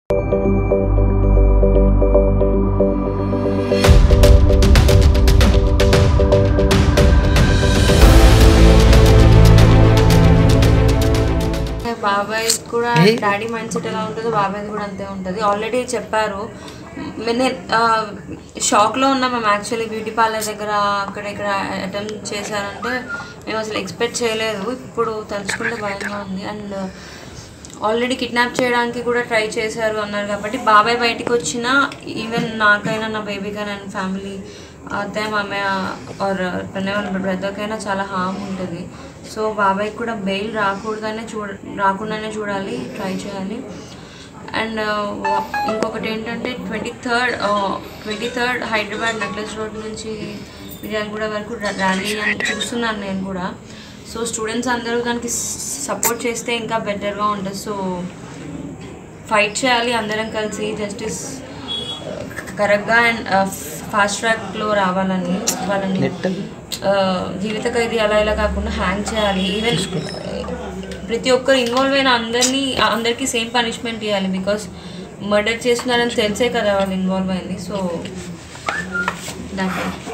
బాబాయ్ కూడా daddy mind set ఎలా ఉంటుందో బాబాయ్ కూడా అంతే ఉంటుంది ఆల్రెడీ చెప్పారు మ్, నేను షాక్లో ఉన్నాం మేము యాక్చువల్లీ బ్యూటీ పార్లర్ దగ్గర అక్కడ ఇక్కడ అటెంప్ట్ చేశారంటే మేము అసలు ఎక్స్పెక్ట్ చేయలేదు ఇప్పుడు తలుచుకుంటే భయంగా ఉంది అండ్ ఆల్రెడీ కిడ్నాప్ చేయడానికి కూడా ట్రై చేశారు అన్నారు కాబట్టి బాబాయ్ బయటికి వచ్చినా ఈవెన్ నాకైనా నా బేబీకైనా అండ్ ఫ్యామిలీ అత్తయ్య మామయ్య ఆర్ వాళ్ళ బ్రదర్కైనా చాలా హామ్ ఉంటుంది సో బాబాయ్కి కూడా బెయిల్ రాకూడదనే చూడ రాకుండానే చూడాలి ట్రై చేయాలి అండ్ ఇంకొకటి ఏంటంటే twenty third twenty third Hyderabad necklace road నుంచి మిర్యాలగూడ వరకు ర- ర్యాలీ అని చూస్తున్నాను నేను కూడా సో స్టూడెంట్స్ అందరూ దానికి సపోర్ట్ చేస్తే ఇంకా బెటర్గా ఉంటుంది సో ఫైట్ చేయాలి అందరం కలిసి జస్టిస్ కరెక్ట్గా అండ్ ఫాస్ట్ ట్రాక్లో రావాలని వాళ్ళని ఆ, జీవిత ఖైదీ అలా ఇలా కాకుండా హ్యాంగ్ చేయాలి ఈవెన్ ప్రతి ఒక్కరు ఇన్వాల్వ్ అయిన అందరినీ అందరికీ సేమ్ పనిష్మెంట్ ఇవ్వాలి బికాస్ మర్డర్ చేస్తున్నారని తెలిసే కదా వాళ్ళు ఇన్వాల్వ్ అయింది సో దాట్